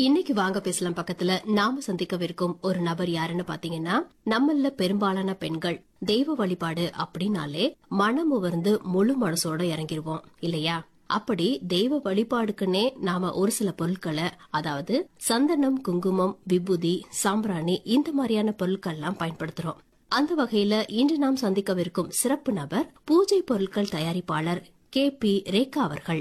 இன்னைக்கு வாங்க பேசலாம் பக்கத்துல நாம சந்திக்கவிருக்கும் ஒரு நபர் யாருன்னு பாத்தீங்கன்னா நம்மள பெரும்பாலான பெண்கள் தெய்வ வழிபாடு அப்படின்னாலே மனம் உவர்ந்து முழு மனசோட இறங்கிருவோம் இல்லையா அப்படி தெய்வ வழிபாடுக்குன்னே நாம ஒரு சில பொருட்களை அதாவது சந்தனம் குங்குமம் விபூதி சாம்பிராணி இந்த மாதிரியான பொருட்கள்லாம் பயன்படுத்துறோம் அந்த வகையில இன்று நாம் சந்திக்கவிருக்கும் சிறப்பு நபர் பூஜை பொருட்கள் தயாரிப்பாளர் கே பி ரேகா அவர்கள்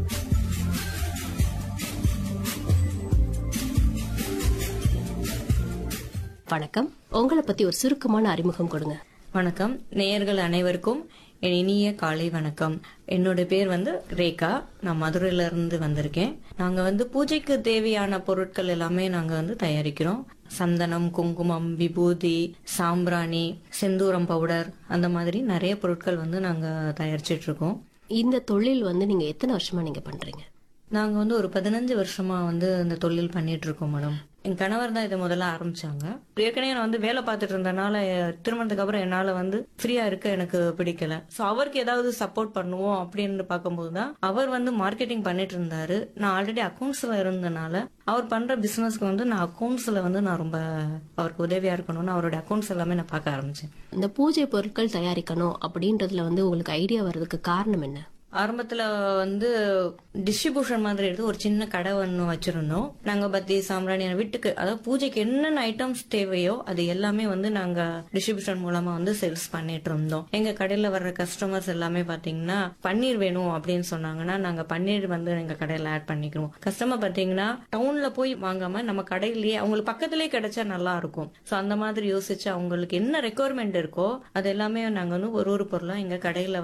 வணக்கம் உங்களை பத்தி ஒரு சுருக்கமான அறிமுகம் கொடுங்க வணக்கம் நேயர்கள் அனைவருக்கும் என் இனிய காலை வணக்கம் என்னோட பேர் வந்து ரேகா நான் மதுரையில இருந்து வந்திருக்கேன் நாங்க வந்து பூஜைக்கு தேவையான பொருட்கள் எல்லாமே நாங்க வந்து தயாரிக்கிறோம் சந்தனம் குங்குமம் விபூதி சாம்பிராணி செந்தூரம் பவுடர் அந்த மாதிரி நிறைய பொருட்கள் வந்து நாங்க தயாரிச்சிட்டு இருக்கோம் இந்த தொழில் வந்து நீங்க எத்தனை வருஷமா நீங்க பண்றீங்க நாங்க வந்து ஒரு பதினஞ்சு வருஷமா வந்து இந்த தொழில் பண்ணிட்டு இருக்கோம் மேடம் என் கணவர் தான் இதை முதல்ல ஆரம்பிச்சாங்க ஏற்கனவே நான் வந்து வேலை பார்த்துட்டு இருந்தனால அஹ், திருமணத்துக்கு அப்புறம் என்னால வந்து ஃப்ரீயா இருக்க எனக்கு பிடிக்கல சோ அவருக்கு ஏதாவது சப்போர்ட் பண்ணுவோம் அப்படின்னு பார்க்கும்போது தான் அவர் வந்து மார்க்கெட்டிங் பண்ணிட்டு இருந்தாரு நான் ஆல்ரெடி அக்கௌண்ட்ஸ்ல இருந்தனால அவர் பண்ற பிசினஸ்க்கு வந்து நான் அக்கௌண்ட்ஸ்ல வந்து நான் ரொம்ப அவருக்கு உதவியா இருக்கணும்னு அவரோட அக்கௌண்ட்ஸ் எல்லாமே நான் பார்க்க ஆரம்பிச்சேன் இந்த பூஜை பொருட்கள் தயாரிக்கணும் அப்படின்றதுல வந்து உங்களுக்கு ஐடியா வர்றதுக்கு காரணம் என்ன ஆரம்பத்துல வந்து டிஸ்ட்ரிபியூஷன் மாதிரி எடுத்து ஒரு சின்ன கடை ஒன்று வச்சிருந்தோம் நாங்க பத்தி சாம்பிராணி வீட்டுக்கு அதாவது பூஜைக்கு என்னென்ன ஐட்டம்ஸ் தேவையோ அது எல்லாமே வந்து நாங்க டிஸ்ட்ரிபியூஷன் மூலமா வந்து சேல்ஸ் பண்ணிட்டு இருந்தோம் எங்க கடையில வர்ற கஸ்டமர்ஸ் எல்லாமே பாத்தீங்கன்னா பன்னீர் வேணும் அப்படின்னு சொன்னாங்கன்னா நாங்க பன்னீர் வந்து எங்க கடையில ஆட் பண்ணிக்கிறோம் கஸ்டமர் பாத்தீங்கன்னா டவுன்ல போய் வாங்காம நம்ம கடையிலேயே அவங்களுக்கு பக்கத்திலேயே கிடைச்சா நல்லா இருக்கும் சோ அந்த மாதிரி யோசிச்சு அவங்களுக்கு என்ன ரெக்குவயர்மெண்ட் இருக்கோ அது எல்லாமே நாங்க வந்து ஒரு ஒரு பொருளா எங்க கடையில